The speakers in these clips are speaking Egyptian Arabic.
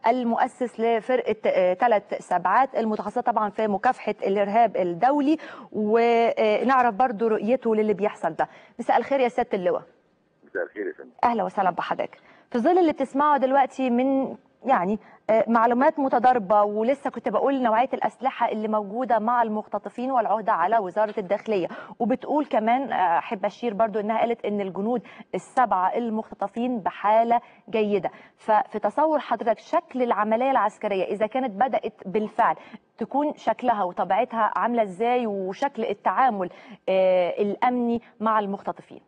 المؤسس لفرقه ثلاث سبعات المتخصصه طبعا في مكافحه الارهاب الدولي ونعرف برضو رؤيته للي بيحصل ده مساء الخير يا سياده اللواء مساء الخير يا فندم اهلا وسهلا بحضرتك في ظل اللي بتسمعه دلوقتي من يعني معلومات متضاربه ولسه كنت بقول نوعيه الاسلحه اللي موجوده مع المختطفين والعهده على وزاره الداخليه وبتقول كمان احب اشير برضو انها قالت ان الجنود السبعه المختطفين بحاله جيده ففي تصور حضرتك شكل العمليه العسكريه اذا كانت بدات بالفعل تكون شكلها وطبيعتها عامله ازاي وشكل التعامل الامني مع المختطفين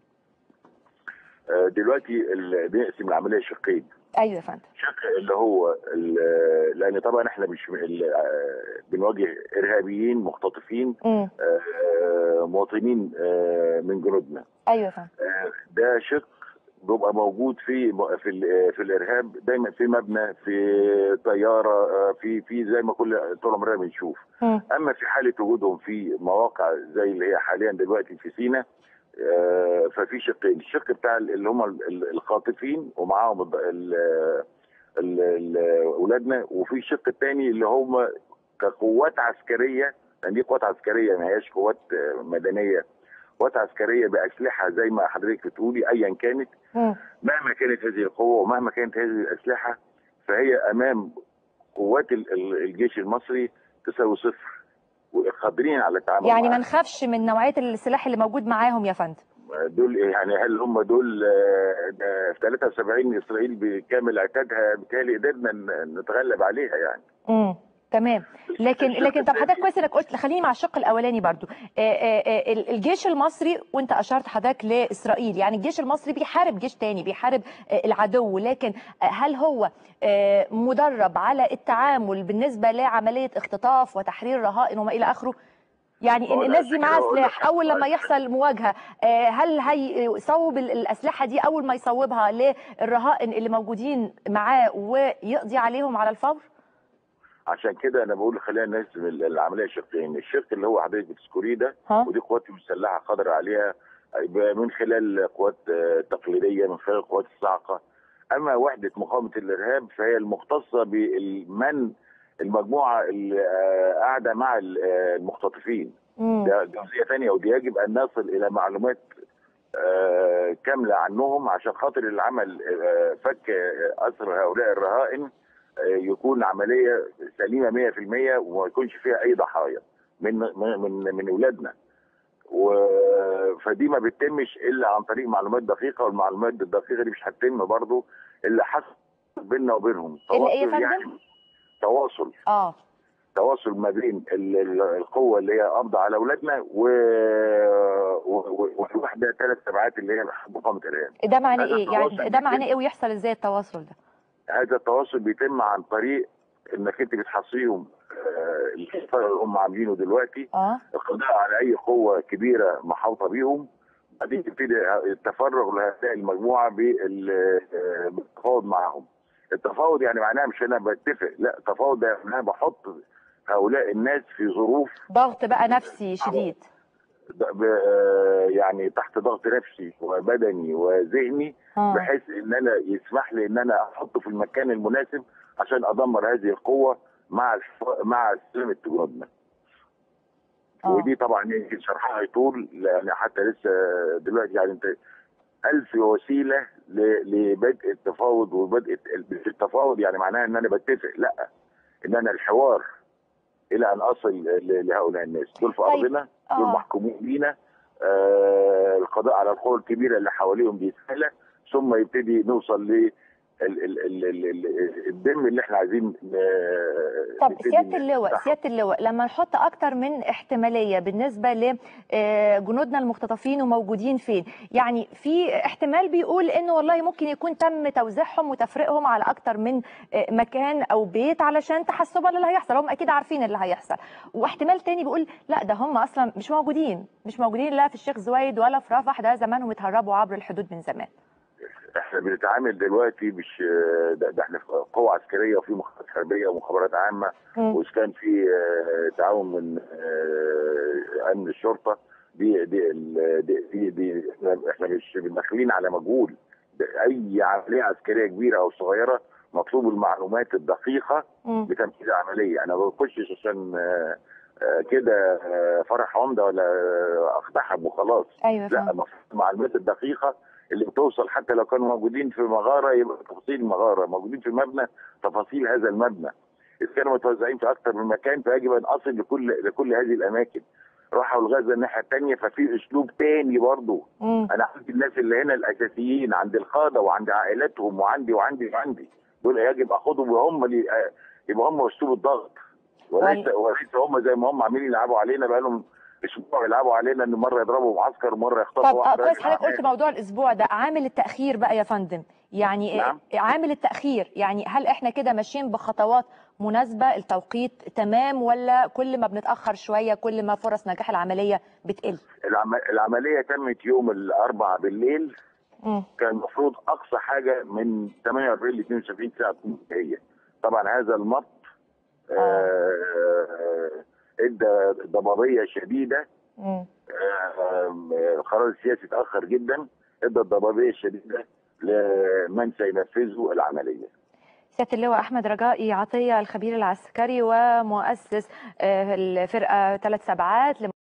دلوقتي بنقسم العمليه شقين ايوه يا فندم شق اللي هو لان طبعا احنا مش بنواجه ارهابيين مختطفين مم. مواطنين من جنودنا ايوه يا فندم ده شق بيبقى موجود في في في الارهاب دايما في مبنى في طياره في في زي ما كل طول عمرنا بنشوف مم. اما في حاله وجودهم في مواقع زي اللي هي حاليا دلوقتي في سينا ففي شقين الشق بتاع اللي هم الخاطفين ومعاهم اولادنا وفي الشق الثاني اللي هم كقوات عسكريه لان دي قوات عسكريه ما هياش قوات مدنيه قوات عسكريه باسلحه زي ما حضرتك بتقولي ايا كانت مم. مهما كانت هذه القوه ومهما كانت هذه الاسلحه فهي امام قوات الجيش المصري تساوي صفر وقادرين على التعامل يعني ما معها. نخافش من نوعيه السلاح اللي موجود معاهم يا فندم دول يعني هل هم دول آه، في 73 اسرائيل بكامل عتادها بالتالي قدرنا ن- نتغلب عليها يعني امم تمام لكن الشق لكن طب الثاني- حضرتك كويس انك قلت خليني مع الشق الاولاني برضو آه، آه، آه، الجيش المصري وانت اشرت حضرتك لاسرائيل يعني الجيش المصري بيحارب جيش تاني بيحارب آه، العدو لكن آه، هل هو آه، مدرب على التعامل بالنسبه لعمليه اختطاف وتحرير رهائن وما الى اخره يعني هو ده الناس دي عشان معاها كده بقول لك سلاح اول لما يحصل مواجهه آه، هل هيصوب ال- الاسلحه دي اول ما يصوبها للرهائن اللي موجودين معاه ويقضي عليهم على الفور عشان كده انا بقول خلينا نقسم ال- العمليه شقين الشق اللي هو حضرتك بتذكريه ده ها ودي قوات مسلحه قادره عليها يبقى من خلال قوات آه، تقليديه من خلال قوات الصاعقه اما وحده مقاومه الارهاب فهي المختصه بالمن المجموعه اللي آه، قاعده مع ال- آه، المختطفين مم. ده جزئيه ثانيه ودي يجب ان نصل الى معلومات آه، كامله عنهم عشان خاطر العمل آه، فك آه، اسر هؤلاء الرهائن آه، يكون عمليه سليمه 100% وما يكونش فيها اي ضحايا من من من, من اولادنا و فدي ما بتتمش الا عن طريق معلومات دقيقه والمعلومات الدقيقه دي مش هتتم برضه الا حصل بيننا وبينهم اللي إيه يا تواصل فندم؟ يعني تواصل اه تواصل ما بين ال- ال- القوه اللي هي قبض على اولادنا و... و... و- والوحده ثلاث سبعات اللي هي مقاومه الارهاب. ده معناه هذا ايه التواصل يعني ده معناه بيتم- ايه ويحصل ازاي التواصل ده هذا التواصل بيتم عن طريق انك انت بتحصيهم آه، الحصار اللي هم عاملينه دلوقتي اه القضاء على اي قوه كبيره محاوطه بيهم بعدين تبتدي التفرغ لهذه المجموعه بال- آه، بالتفاوض معهم. التفاوض يعني معناها مش انا بتفق لا التفاوض ده انا بحط هؤلاء الناس في ظروف ضغط بقى نفسي شديد ب- ب- يعني تحت ضغط نفسي وبدني وذهني اه بحيث ان انا يسمح لي ان انا احطه في المكان المناسب عشان ادمر هذه القوه مع الح- مع سلامه جنودنا. آه. ودي طبعا يمكن شرحها يطول لان حتى لسه دلوقتي يعني انت ألف وسيله ل- لبدء التفاوض وبدء الت- التفاوض يعني معناها ان انا بتفق لا ان انا الحوار الى ان اصل ل- لهؤلاء الناس دول في طيب. ارضنا دول اه محكومين بينا آه القضاء على القوى الكبيره اللي حواليهم دي سهله ثم يبتدي نوصل ل ال- ال- ال- ال- ال- الدم اللي احنا عايزين ن- طب نبتدي سياده اللواء نفتحه. سياده اللواء لما نحط اكتر من احتماليه بالنسبه لجنودنا المختطفين وموجودين فين يعني في احتمال بيقول انه والله ممكن يكون تم توزيعهم وتفريقهم على اكتر من آه، مكان او بيت علشان تحسبا للي هيحصل هم اكيد عارفين اللي هيحصل واحتمال تاني بيقول لا ده هم اصلا مش موجودين مش موجودين لا في الشيخ زويد ولا في رفح ده زمانهم اتهربوا عبر الحدود من زمان احنا بنتعامل دلوقتي مش ده, ده احنا في قوة عسكرية وفي مخابرات حربية ومخابرات عامة مم. وإذا كان في آه، تعاون من آه، أمن الشرطة دي دي ال- دي, دي, دي احنا- احنا مش داخلين على مجهول ده أي عملية عسكرية كبيرة أو صغيرة مطلوب المعلومات الدقيقه مم. لتنفيذ العمليه انا ما بخشش عشان آه، آه، كده آه، فرح عمده ولا آه، اقتحم وخلاص ايوه لا فاهم المفروض المعلومات الدقيقه اللي بتوصل حتى لو كانوا موجودين في مغاره يبقى تفاصيل المغاره موجودين في مبنى تفاصيل هذا المبنى اذا كانوا متوزعين في اكثر من مكان فيجب ان اصل لكل لكل هذه الاماكن راحوا الغزه الناحيه الثانيه ففي اسلوب تاني برضه مم. انا عندي الناس اللي هنا الاساسيين عند القاده وعند عائلاتهم وعندي وعندي وعندي دول يجب اخدهم وهم اللي يبقى هم اسلوب الضغط وليس وليس هم زي ما هم عاملين يلعبوا علينا بقى لهم اسبوع يلعبوا علينا ان مره يضربوا معسكر ومره يخطفوا طب آه، واحد كويس حضرتك قلت موضوع الاسبوع ده عامل التاخير بقى يا فندم يعني نعم. إيه- عامل التاخير يعني هل احنا كده ماشيين بخطوات مناسبه التوقيت تمام ولا كل ما بنتاخر شويه كل ما فرص نجاح العمليه بتقل العم... العمليه تمت يوم الاربعاء بالليل مم. كان المفروض اقصى حاجه من 48 ل 72 ساعه تكون هي طبعا هذا المط آه، ادى ضبابيه شديده مم. آم، القرار السياسي اتاخر جدا ادى الضبابيه الشديده لمن سينفذوا العمليه سياده اللواء احمد رجائي عطيه الخبير العسكري ومؤسس آه، الفرقه ثلاث سبعات